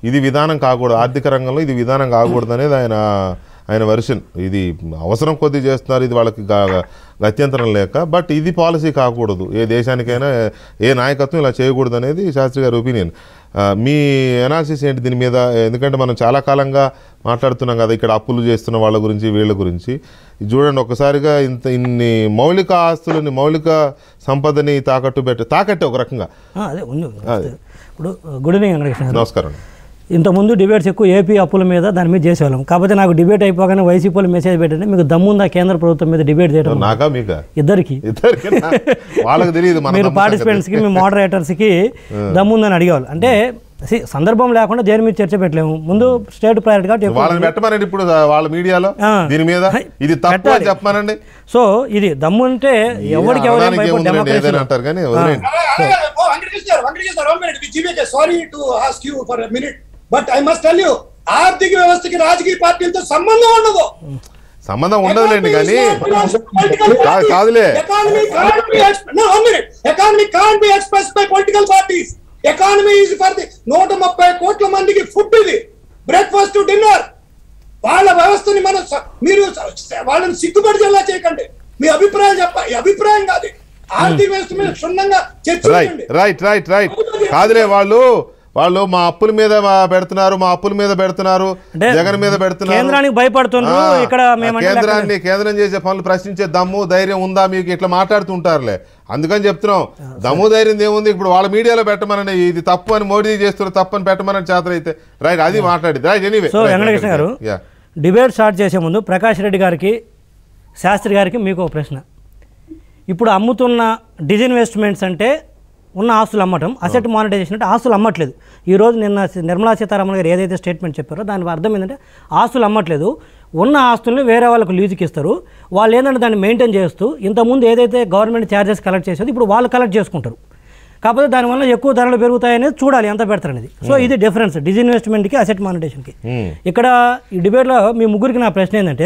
ఇది విధానం కాకూడదు ఆర్థిక రంగంలో ఇది విధానం కాకూడదు అనేది ఆయన ఆయన వెర్షన్ ఇది అవసరం కొద్దీ చేస్తున్నారు ఇది వాళ్ళకి గా- గత్యంతరం లేక బట్ ఇది పాలసీ కాకూడదు ఏ దేశానికైనా ఏ నాయకత్వం ఇలా చేయకూడదు అనేది శాస్త్రి గారి ఒపీనియన్ మీ అనాలిసిస్ ఏంటి దీని మీద ఎందుకంటే మనం చాలా కాలంగా మాట్లాడుతున్నాం కదా ఇక్కడ అప్పులు చేస్తున్న వాళ్ళ గురించి వీళ్ళ గురించి ఇది చూడండి ఒకసారిగా ఇంత ఇన్ని మౌలిక ఆస్తులని మౌలిక సంపదని తాకట్టు పెట్ట తాకట్టే ఒక రకంగా ఆ, అదే ఉంది ఇప్పుడు గుడ్ ఈవినింగ్ వెంకటకృష్ణ గారు నమస్కారం ఇంతకుముందు డిబేట్స్ ఎక్కువ ఏపీ అప్పుల మీద దాని మీద చేసేవాళ్ళం కాకపోతే నాకు డిబేట్ అయిపోగానే వైసీపీ వాళ్ళు మెసేజ్ పెట్టండి మీకు దమ్ముందా కేంద్ర ప్రభుత్వం మీద డిబేట్ చేయడం నాకా మీకా ఇద్దరికి ఇద్దరికైనా వాళ్ళకి తెలియదు మన మీరు నమ్మకం పార్టిసిపెంట్స్కి మీ మోడరేటర్స్కి దమ్ముందని అడిగేవాళ్ళు అంటే see, సందర్భం లేకుండా దేని మీద చర్చ పెట్టలేము ముందు స్టేట్ ప్రయారిటీ కాబట్టి ఎక్కువ వాళ్ళని పెట్టమనండి ఇప్పుడు వాళ్ళ మీడియాలో ఆ. దీని మీద ఇది తప్పు అని పెట్టాలి. చెప్పమనండి సో ఇది దమ్ము అంటే ఎవరికి ఎవరైనా అనడానికి భయపడి ఏముందిలేండి, ఏదైనా డెమోక్రసీ అంటారు కానీ వదిలేండి Oh, Venkateshwar sir, Venkateshwar sir, one minute. GVK, sorry to ask you for a minute, but I must tell you, ఆర్థిక వ్యవస్థకి రాజకీయ పార్టీలతో సంబంధం ఉండదు సంబంధం ఉండదులేండి కానీ Economy కా- కాదులే. can't be exp- no, one minute. Economy can't be expressed by political parties. Economy is for the నూట ముప్పై కోట్ల మందికి ఫుడ్ ఇది బ్రేక్ఫాస్ట్ డిన్నర్ వాళ్ళ వ్యవస్థని మనం స- మీరు స- వాళ్ళని సిగ్గుపడిచేలా చేయకండి మీ అభిప్రాయం చెప్ప ఈ అభిప్రాయం కాదు ఆర్థిక వ్యవస్థ మీద క్షుణ్ణంగా రైట్ చర్చించండి రైట్ రైట్ రైట్ కాదులే వాళ్ళు వాళ్ళు మా అప్పుల మీద మా- పెడుతున్నారు మా అప్పుల మీద పెడుతున్నారు అంటే జగన్ మీద పెడుతున్నారు కేంద్రానికి భయపడుతున్నారు ఆ, ఇక్కడ ఆ మేమంటే కేంద్రాన్ని కేంద్రం చేసే పనులు ప్రశ్నించే దమ్ము ధైర్యం ఉందా మీకు ఇట్లా మాట్లాడుతుంటారులే అందుకని చెప్తున్నాం దమ్ము ధైర్యం ఏముంది ఇప్పుడు వాళ్ళ మీడియాలో పెట్టమనండి ఇది తప్పు అని మోడీ చేస్తున్నారు తప్పు అని పెట్టమని చేత అయితే రైట్ అది మాట్లాడింది రైట్ ఎనీవే సో వెంకటకృష్ణ గారు యా డిబేట్ స్టార్ట్ చేసే ముందు ప్రకాష్ రెడ్డి గారికి శాస్త్రి గారికి మీకు ఒక ప్రశ్న ఇప్పుడు అమ్ముతున్న డిజిన్వెస్ట్మెంట్స్ అంటే ఉన్న ఆస్తులు అమ్మటం అసెట్ మానిటైజేషన్ అంటే ఆస్తులు అమ్మట్లేదు ఈరోజు నిన్న సి- నిర్మలా సీతారామన్ గారు ఏదైతే స్టేట్మెంట్ చెప్పారో దాని అర్థం ఏంటంటే ఆస్తులు అమ్మట్లేదు ఉన్న ఆస్తుల్ని వేరే వాళ్ళకు లీజుకి ఇస్తారు వాళ్ళు ఏంటంటే దాన్ని మెయింటైన్ చేస్తూ ఇంతకుముందు ఏదైతే గవర్నమెంట్ ఛార్జెస్ కలెక్ట్ చేసేది ఇప్పుడు వాళ్ళు కలెక్ట్ చేసుకుంటారు కాకపోతే దానివల్ల ఎక్కువ ధరలు పెరుగుతాయనేది చూడాలి ఎంత పెడతారు అనేది సో ఇది డిఫరెన్స్ డిజిన్వెస్ట్మెంట్కి అసెట్ మానిటేషన్కి ఇక్కడ ఈ డిబేట్లో మీ ముగ్గురికి నా ప్రశ్న ఏంటంటే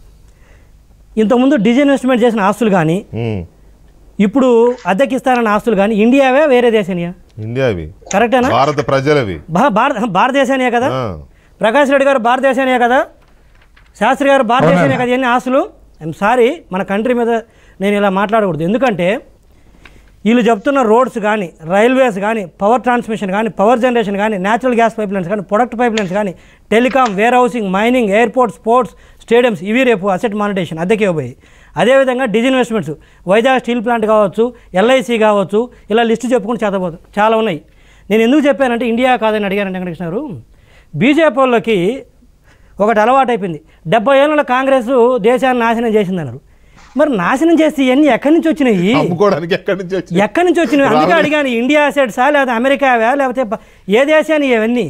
ఇంతకుముందు డిజిన్వెస్ట్మెంట్ చేసిన ఆస్తులు కానీ ఉమ్. ఇప్పుడు అద్దెకిస్తానన్న ఆస్తులు కానీ ఇండియావే వేరే దేశానియా ఇండియా అవి కరెక్టేనా భారత ప్రజలవి భా- భారత భారతదేశానియే కదా ఆ. ప్రకాష్ రెడ్డి గారు భారతదేశానియే కదా శాస్త్రి గారు భారతదేశానియే కదా ఇవన్నీ ఆస్తులు ఐఎమ్ సారీ మన కంట్రీ మీద నేను ఇలా మాట్లాడకూడదు ఎందుకంటే వీళ్ళు చెప్తున్న రోడ్స్ కానీ రైల్వేస్ కానీ పవర్ ట్రాన్స్మిషన్ కానీ పవర్ జనరేషన్ కానీ న్యాచురల్ గ్యాస్ పైప్ లైన్స్ కానీ ప్రొడక్ట్ పైప్ లైన్స్ కానీ telecom warehousing mining airport sports stadiums ఇవి రేపు అసెట్ మానిటేషన్ అద్దెకి ఇవ్వబోయి అదేవిధంగా డిజిన్వెస్ట్మెంట్స్ వైజాగ్ స్టీల్ ప్లాంట్ కావచ్చు ఎల్ఐసి కావచ్చు ఇలా లిస్టు చెప్పుకుంటూ చేతపోతుంది చాలా ఉన్నాయి నేను ఎందుకు చెప్పానంటే ఇండియా కాదని అడిగానంటే వెంకటకృష్ణ గారు బీజేపీ వాళ్ళకి ఒకటి అలవాటు అయిపోయింది డెబ్బై ఏళ్ళ కాంగ్రెస్ దేశాన్ని నాశనం చేసిందన్నారు మరి నాశనం చేస్తే ఇవన్నీ ఎక్కడి నుంచి వచ్చినాయి అమ్ముకోవడానికి ఎక్కడి నుంచి వచ్చి ఎక్కడి నుంచి వచ్చినాయి అందుకే అడిగాను ఇండియా అసెట్సా లేకపోతే అమెరికావా లేకపోతే ప- ఏ దేశాన్ని ఇవన్నీ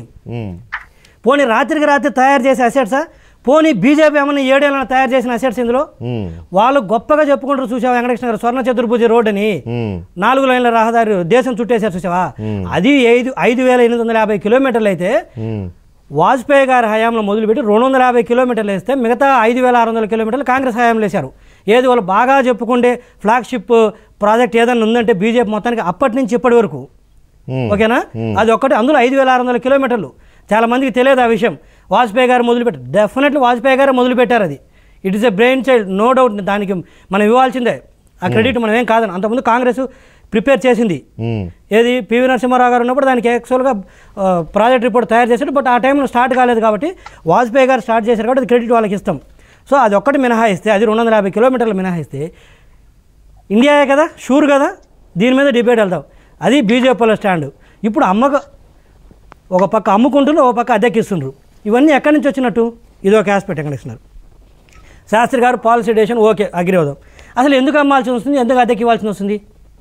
పోనీ రాత్రికి రాత్రి తయారు చేసే అసెట్సా పోనీ బీజేపీ ఏమన్నా ఏడేళ్ళ తయారు చేసిన అసెట్స్ ఇందులో వాళ్ళు గొప్పగా చెప్పుకుంటారు చూసావా వెంకటకృష్ణ గారు స్వర్ణ చతుర్భుజి రోడ్ అని నాలుగు లైన్ల రహదారి దేశం చుట్టేశారు చూసావా అది ఐదు ఐదు వేల ఎనిమిది వందల యాభై కిలోమీటర్లు అయితే వాజ్పేయి గారి హయాంలో మొదలుపెట్టి రెండు వందల యాభై కిలోమీటర్లు వేస్తే మిగతా ఐదు వేల ఆరు వందల కిలోమీటర్లు కాంగ్రెస్ హయాంలో వేశారు ఏది వాళ్ళు బాగా చెప్పుకుంటే ఫ్లాగ్షిప్ ప్రాజెక్ట్ ఏదైనా ఉందంటే బీజేపీ మొత్తానికి అప్పటి నుంచి ఇప్పటి వరకు ఓకేనా అది ఒక్కటి అందులో ఐదు వేల ఆరు వందల కిలోమీటర్లు చాలా మందికి తెలియదు ఆ విషయం వాజ్పేయి గారు మొదలుపెట్టారు డెఫినెట్లీ వాజ్పేయి గారు మొదలుపెట్టారు అది it is a brain child no doubt దానికి మనం ఇవ్వాల్సిందే ఆ క్రెడిట్ మనం ఏం కాదని అంతకుముందు కాంగ్రెస్ ప్రిపేర్ చేసింది ఏది పివి నరసింహారావు గారు ఉన్నప్పుడు దానికి యాక్చువల్గా ప్రాజెక్ట్ రిపోర్ట్ తయారు చేశాడు బట్ ఆ టైంలో స్టార్ట్ కాలేదు కాబట్టి వాజ్పేయి గారు స్టార్ట్ చేశారు కాబట్టి అది క్రెడిట్ వాళ్ళకి ఇస్తాం సో అది ఒక్కటి మినహాయిస్తే అది రెండు వందల యాభై కిలోమీటర్లు మినహాయిస్తే ఇండియాయే కదా షూర్ కదా దీని మీద డిబేట్ వెళ్దాం అది బీజేపీలో స్టాండ్ ఇప్పుడు అమ్మక ఒక పక్క అమ్ముకుంటున్నారు ఒక పక్క అద్దెకిస్తుండ్రు ఇవన్నీ ఎక్కడి నుంచి వచ్చినట్టు ఇది ఒక ఆస్పెక్ట్ ఎక్కడ ఇస్తున్నారు శాస్త్రి గారు పాలసీ డేషన్ ఓకే అగ్రి అవుదాం అసలు ఎందుకు అమ్మాల్సి వస్తుంది ఎందుకు అద్దెకి ఇవ్వాల్సి వస్తుంది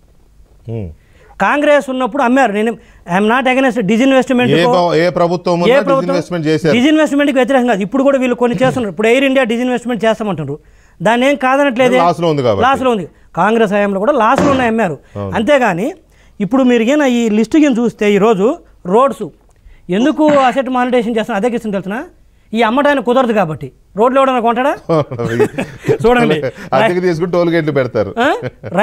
కాంగ్రెస్ ఉన్నప్పుడు అమ్మారు నేను ఐఎమ్ నాట్ అగెనెస్ట్ డిజిన్వెస్ట్మెంట్ ఏ ప్ర- ఏ ప్రభుత్వం ఏ ప్రభుత్వం ఇన్వెస్ట్మెంట్ చేశారు డిజిన్వెస్ట్మెంట్కి వ్యతిరేకంగా ఇప్పుడు కూడా వీళ్ళు కొన్ని చేస్తున్నారు ఇప్పుడు ఎయిర్ ఇండియా డిజిన్వెస్ట్మెంట్ చేస్తామంటున్నారు దాన్ని ఏం కాదనట్లేదే లాస్ లో ఉంది కాబట్టి. లాస్లో ఉంది కాంగ్రెస్ హయాంలో కూడా లాస్లో ఉన్నాయి అమ్మారు అంతేగాని ఇప్పుడు మీరు గిన ఈ లిస్ట్ గిన చూస్తే ఈరోజు రోడ్స్ ఎందుకు అసెట్ మానిటేషన్ చేస్తున్నా అదే కిస్తుంది తెలుసునా ఈ అమ్మటానికి కుదరదు కాబట్టి రోడ్లు ఎవడన్నా కొంటాడా చూడండి. అద్దెకి తీసుకుని టోల్ గేట్లు పెడతారు ఆ?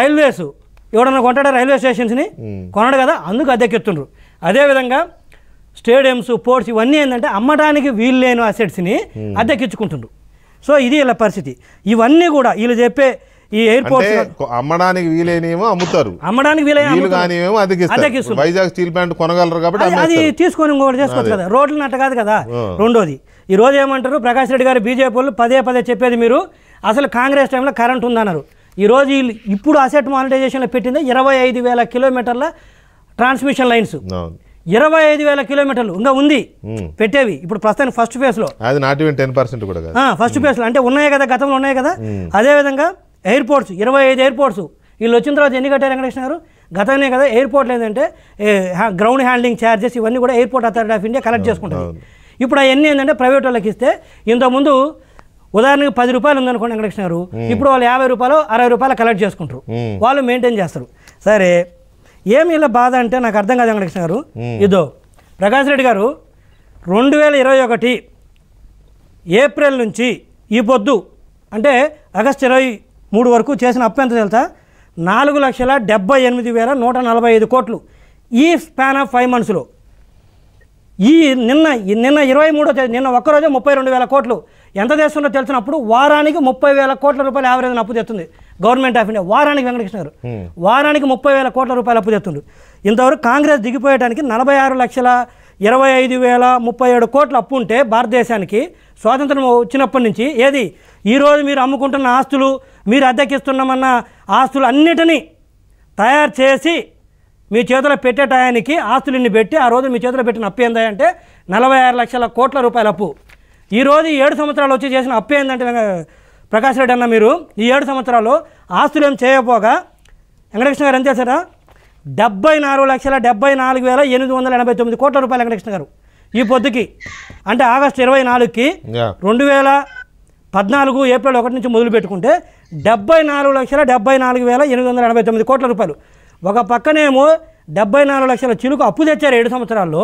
రైల్వేస్ ఎవడన్నా కొంటాడా రైల్వే స్టేషన్స్ని కొనడు కదా అందుకు అద్దెకెత్తుండ్రు అదేవిధంగా స్టేడియంస్ పోర్ట్స్ ఇవన్నీ ఏంటంటే అమ్మడానికి వీలు లేని అసెట్స్ని అద్దెకించుకుంటుండ్రు సో ఇది ఇలా పరిస్థితి ఇవన్నీ కూడా వీళ్ళు చెప్పే ఈ అంటే ఎయిర్పోర్ట్స్ కొ- అమ్మడానికి వీలైనవేమో అమ్ముతారు అమ్మడానికి వీలైన వీలు అమ్ముతున్నారు. కానివేమో అద్దెకిస్తారు అద్దెకిస్తున్నారు. వైజాగ్ స్టీల్ ప్లాంట్ కొనగలరు కాబట్టి అది- అది అమ్మేస్తారు. తీసుకొని ఇంకోటి చేసుకోవచ్చు కదా రోడ్లు అట్ట కాదు కదా ఆ. రెండోది ఈ రోజు ఏమంటారు ప్రకాష్ రెడ్డి గారు బీజేపీ వాళ్ళు పదే పదే చెప్పేది మీరు అసలు కాంగ్రెస్ టైంలో కరెంట్ ఉందన్నారు ఈ రోజు వీళ్ళు ఇప్పుడు అసెట్ మానిటైజేషన్లో పెట్టింది ఇరవై ఐదు వేల కిలోమీటర్ల ట్రాన్స్మిషన్ లైన్స్ అవును. ఇరవై ఐదు వేల కిలోమీటర్లు ఇంకా ఉంది ఉమ్. పెట్టేవి ఇప్పుడు ప్రస్తుతానికి ఫస్ట్ ఫేజ్లో అది నాట్ ఈవెన్ టెన్ పర్సెంట్ కూడా కాదు ఫస్ట్ ఫేజ్లో అంటే ఉన్నాయి కదా గతంలో ఉన్నాయి కదా అదేవిధంగా ఎయిర్పోర్ట్స్ ఇరవై ఐదు ఎయిర్పోర్ట్స్ వీళ్ళు వచ్చిన తర్వాత ఎన్ని కట్టారు వెంకటేశ్వర గారు గతంలో కదా ఎయిర్పోర్ట్లు ఏంటంటే గ్రౌండ్ హ్యాండ్లింగ్ ఛార్జెస్ ఇవన్నీ కూడా airport authority of India collect చేసుకుంటుంది ఇప్పుడు అవన్నీ ఏంటంటే ప్రైవేట్ వాళ్ళకి ఇస్తే ఇంతకుముందు ఉదాహరణకి పది రూపాయలు ఉందనుకోండి వెంకటేశ్వర గారు ఇప్పుడు వాళ్ళు యాభై రూపాయలు అరవై రూపాయలు కలెక్ట్ చేసుకుంటారు మ్మ్. వాళ్ళు మెయింటైన్ చేస్తారు సరే ఏమి ఇలా బాధ అంటే నాకు అర్థం కాదు వెంకటేశ్వర గారు ఇదో ప్రకాష్ రెడ్డి గారు రెండు వేల ఇరవై ఒకటి ఏప్రిల్ నుంచి ఈ పొద్దు అంటే ఆగస్ట్ ఇరవై మూడు వరకు చేసిన అప్పు ఎంత తెలుసా నాలుగు లక్షల డెబ్బై ఎనిమిది వేల నూట నలభై ఐదు కోట్లు ఈ స్పాన్ ఆఫ్ ఫైవ్ మంత్స్లో ఈ నిన్న ఈ నిన్న ఇరవై మూడో తేదీ నిన్న ఒక్కరోజే ముప్పై రెండు వేల కోట్లు ఎంత తెస్తుందో తెలిసినప్పుడు వారానికి ముప్పై వేల కోట్ల రూపాయలు యావరేజ్ అప్పు తెస్తుంది గవర్నమెంట్ ఆఫ్ ఇండియా వారానికి వెంకటకృష్ణ గారు వారానికి ముప్పై వేల కోట్ల రూపాయలు అప్పు తెస్తుంది ఇంతవరకు కాంగ్రెస్ దిగిపోయడానికి నలభై ఆరు లక్షల ఇరవై ఐదు వేల ముప్పై ఏడు కోట్ల అప్పు ఉంటే భారతదేశానికి స్వాతంత్రం వచ్చినప్పటి నుంచి ఏది ఈరోజు మీరు అమ్ముకుంటున్న ఆస్తులు మీరు అద్దెకిస్తున్నామన్న ఆస్తులు అన్నిటినీ తయారు చేసి మీ చేతిలో పెట్టే టయానికి ఆస్తులన్నీ పెట్టి ఆ రోజు మీ చేతిలో పెట్టిన అప్పు ఏందా అంటే నలభై ఆరు లక్షల కోట్ల రూపాయల అప్పు ఈ రోజు ఈ ఏడు సంవత్సరాలు వచ్చి చేసిన అప్పు ఏంటంటే వెంక- ప్రకాష్ రెడ్డి అన్న మీరు ఈ ఏడు సంవత్సరాలు ఆస్తులు ఏం చేయకపోగా వెంకటకృష్ణ గారు ఎంత చేశారా డెబ్బై నాలుగు లక్షల డెబ్బై నాలుగు వేల ఎనిమిది వందల ఎనభై తొమ్మిది కోట్ల రూపాయలు వెంకటకృష్ణ గారు ఈ పొద్దుకి అంటే ఆగస్టు ఇరవై నాలుగుకి యా. రెండు వేల పద్నాలుగు ఏప్రిల్ ఒకటి నుంచి మొదలు పెట్టుకుంటే డెబ్బై నాలుగు లక్షల డెబ్బై నాలుగు వేల ఎనిమిది వందల ఎనభై తొమ్మిది కోట్ల రూపాయలు ఒక పక్కనేమో డెబ్బై నాలుగు లక్షల చిలుకు అప్పు తెచ్చారు ఏడు సంవత్సరాల్లో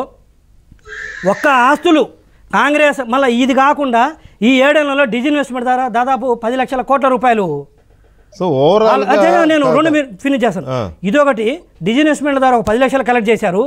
ఒక్క ఆస్తులు కాంగ్రెస్ మళ్ళీ ఇది కాకుండా ఈ ఏడేళ్లలో డిజిన్వెస్ట్మెంట్ ద్వారా దాదాపు పది లక్షల కోట్ల రూపాయలు సో ఓవరాల్ అదే నేను రెండు ఫినిష్ చేస్తాను ఆ. ఇదొకటి డిజిన్వెస్ట్మెంట్ ద్వారా ఒక పది లక్షలు కలెక్ట్ చేశారు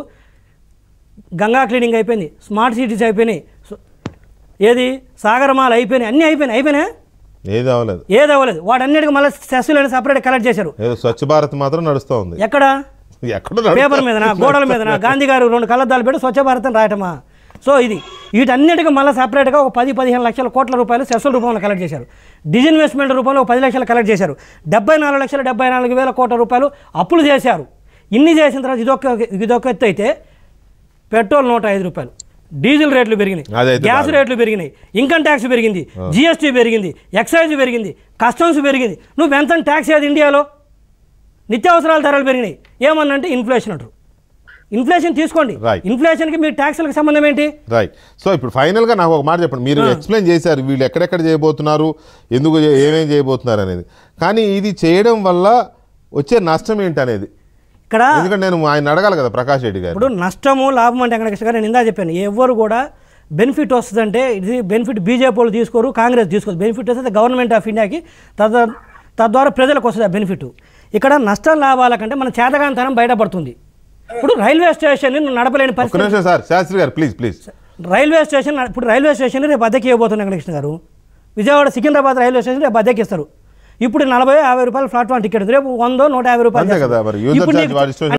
గంగా క్లీనింగ్ అయిపోయింది స్మార్ట్ సిటీస్ అయిపోయినాయి సో- ఏది సాగరమాలు అయిపోయినాయి అన్నీ అయిపోయినాయి అయిపోయినాయి ఏది అవ్వలేదు ఏది అవ్వలేదు వాటన్నిటికీ మళ్ళీ సెస్సులు సపరేట్ కలెక్ట్ చేశారు ఏదో స్వచ్ఛ భారత్ మాత్రం నడుస్తూ ఉంది ఎక్కడ ఎక్కడ నడుస్తూ- పేపర్ మీదనా గోడల మీదనా గాంధీ గారు రెండు కళ్ళద్దాలు పెట్టి స్వచ్ఛ భారత్ అని రాయటమా సో ఇది వీటన్నిటికీ మళ్ళీ సపరేట్గా ఒక పది పదిహేను లక్షల కోట్ల రూపాయలు సెస్సుల రూపంలో కలెక్ట్ చేశారు డిజిన్వెస్ట్మెంట్ రూపంలో ఒక పది లక్షలు కలెక్ట్ చేశారు డెబ్బై నాలుగు లక్షల డెబ్బై నాలుగు వేల కోట్ల రూపాయలు అప్పులు చేశారు ఇన్ని చేసిన తర్వాత ఇదొక ఇదొక ఎత్తు అయితే పెట్రోల్ నూట ఐదు రూపాయలు డీజిల్ రేట్లు పెరిగినాయి అదైతే గ్యాస్ బాగా. రేట్లు పెరిగినాయి ఇన్కమ్ ట్యాక్స్ పెరిగింది జిఎస్టీ పెరిగింది ఎక్సైజ్ పెరిగింది కస్టమ్స్ పెరిగింది నువ్వు ఎంత ట్యాక్స్ ఏది ఇండియాలో నిత్యావసరాల ధరలు పెరిగినాయి ఏమన్నంటే ఇన్ఫ్లేషన్ అంటారు ఇన్ఫ్లేషన్ తీసుకోండి Right. ఇన్ఫ్లేషన్కి మీ ట్యాక్స్లకు సంబంధం ఏంటి రైట్ సో ఇప్పుడు ఫైనల్ గా నాకు ఒక మాట చెప్పండి మీరు ఎక్స్ప్లెయిన్ చేశారు వీళ్ళు ఎక్కడెక్కడ చేయబోతున్నారు ఎందుకు చే- ఏమేం చేయబోతున్నారు అనేది కానీ ఇది చేయడం వల్ల వచ్చే నష్టం ఏంటి అనేది ఇక్కడ ఎందుకంటే నేను ఆయన అడగాలి కదా ప్రకాష్ రెడ్డి గారు ఇప్పుడు నష్టము లాభం అంటే వెంకటకృష్ణ గారు నేను ఇందా చెప్పాను ఎవరు కూడా బెనిఫిట్ వస్తుందంటే ఇది బెనిఫిట్ బీజేపీ వాళ్ళు తీసుకోరు కాంగ్రెస్ తీసుకోరు బెనిఫిట్ వస్తే గవర్నమెంట్ ఆఫ్ ఇండియాకి తద్వా తద్వారా ప్రజలకు వస్తుంది ఆ బెనిఫిట్ ఇక్కడ నష్టం లాభాల కంటే మన చేతగానితనం బయటపడుతుంది ఇప్పుడు రైల్వే స్టేషన్ నడపలేని ఒక్క పరిస్థితి నిమిషం సార్ శాస్త్రి గారు ప్లీజ్ ప్లీజ్ రైల్వే స్టేషన్ ఇప్పుడు రైల్వే స్టేషన్ రేపు అద్దెకి ఇవ్వబోతున్నారు వెంకటకృష్ణ గారు విజయవాడ సికింద్రాబాద్ రైల్వే స్టేషన్ రేపు అద్దెకి ఇస్తారు ఇప్పుడు నలభై యాభై రూపాయలు ప్లాట్ఫామ్ టికెట్ రేపు వందో నూట యాభై రూపాయలు అంతే కదా చేస్తారు. మరి యూజర్ ఇప్పుడు ఛార్జ్ నీకు- వాడి ఇష్టం